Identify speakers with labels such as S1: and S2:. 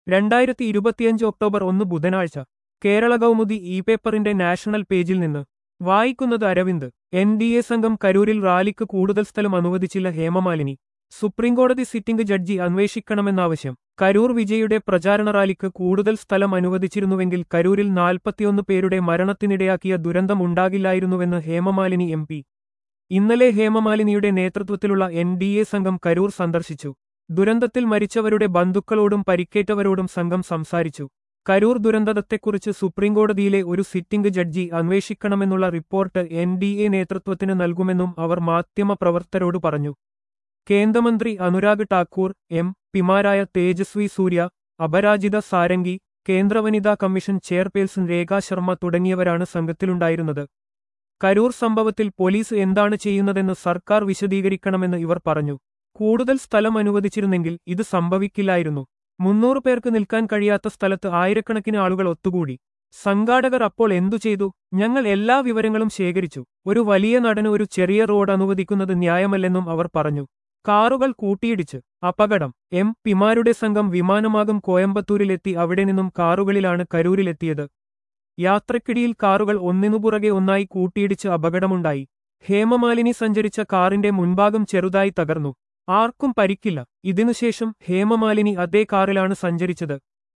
S1: രണ്ടായിരത്തി ഇരുപത്തിയഞ്ച് ഒക്ടോബർ ഒന്ന് ബുധനാഴ്ച കേരള കൗമുദി ഇ പേപ്പറിന്റെ നാഷണൽ പേജിൽ നിന്ന് വായിക്കുന്നത് അരവിന്ദ് എൻ ഡി എ സംഘം കരൂരിൽ റാലിക്ക് കൂടുതൽ സ്ഥലം അനുവദിച്ചില്ല ഹേമമാലിനി സുപ്രീംകോടതി സിറ്റിംഗ് ജഡ്ജി അന്വേഷിക്കണമെന്നാവശ്യം കരൂർ വിജയുടെ പ്രചാരണ റാലിക്ക് കൂടുതൽ സ്ഥലം അനുവദിച്ചിരുന്നുവെങ്കിൽ കരൂരിൽ നാൽപ്പത്തിയൊന്ന് പേരുടെ മരണത്തിനിടയാക്കിയ ദുരന്തമുണ്ടാകില്ലായിരുന്നുവെന്ന് ഹേമമാലിനി എം പി ഇന്നലെ ഹേമമാലിനിയുടെ നേതൃത്വത്തിലുള്ള എൻ ഡി എ സംഘം കരൂർ സന്ദർശിച്ചു ദുരന്തത്തിൽ മരിച്ചവരുടെ ബന്ധുക്കളോടും പരിക്കേറ്റവരോടും സംഘം സംസാരിച്ചു കരൂർ ദുരന്തത്തെക്കുറിച്ച് സുപ്രീംകോടതിയിലെ ഒരു സിറ്റിംഗ് ജഡ്ജി അന്വേഷിക്കണമെന്നുള്ള റിപ്പോർട്ട് എൻ ഡി എ നേതൃത്വത്തിന് നൽകുമെന്നും അവർ മാധ്യമപ്രവർത്തകരോട് പറഞ്ഞു കേന്ദ്രമന്ത്രി അനുരാഗ് ഠാക്കൂർ എം പിമാരായ തേജസ്വി സൂര്യ അപരാജിത സാരംഗി കേന്ദ്ര വനിതാ കമ്മീഷൻ ചെയർപേഴ്സൺ രേഖാ ശർമ്മ തുടങ്ങിയവരാണ് സംഘത്തിലുണ്ടായിരുന്നത് കരൂർ സംഭവത്തിൽ പോലീസ് എന്താണ് ചെയ്യുന്നതെന്ന് സർക്കാർ വിശദീകരിക്കണമെന്ന് ഇവർ പറഞ്ഞു കൂടുതൽ സ്ഥലം അനുവദിച്ചിരുന്നെങ്കിൽ ഇത് സംഭവിക്കില്ലായിരുന്നു മുന്നൂറ് പേർക്ക് നിൽക്കാൻ കഴിയാത്ത സ്ഥലത്ത് ആയിരക്കണക്കിന് ആളുകൾ ഒത്തുകൂടി സംഘാടകർ അപ്പോൾ എന്തു ചെയ്തു ഞങ്ങൾ എല്ലാ വിവരങ്ങളും ശേഖരിച്ചു ഒരു വലിയ നടന് ഒരു ചെറിയ റോഡ് അനുവദിക്കുന്നത് ന്യായമല്ലെന്നും അവർ പറഞ്ഞു കാറുകൾ കൂട്ടിയിടിച്ച് അപകടം എം പിമാരുടെ സംഘം വിമാനമാകും കോയമ്പത്തൂരിലെത്തി അവിടെ നിന്നും കാറുകളിലാണ് കരൂരിലെത്തിയത് യാത്രക്കിടിയിൽ കാറുകൾ ഒന്നിനുപുറകെ ഒന്നായി കൂട്ടിയിടിച്ച് അപകടമുണ്ടായി ഹേമമാലിനി സഞ്ചരിച്ച കാറിന്റെ മുൻഭാഗം ചെറുതായി തകർന്നു ആർക്കും പരിക്കില്ല ഇതിനുശേഷം ഹേമമാലിനി അതേ കാറിലാണ് സഞ്ചരിച്ചത്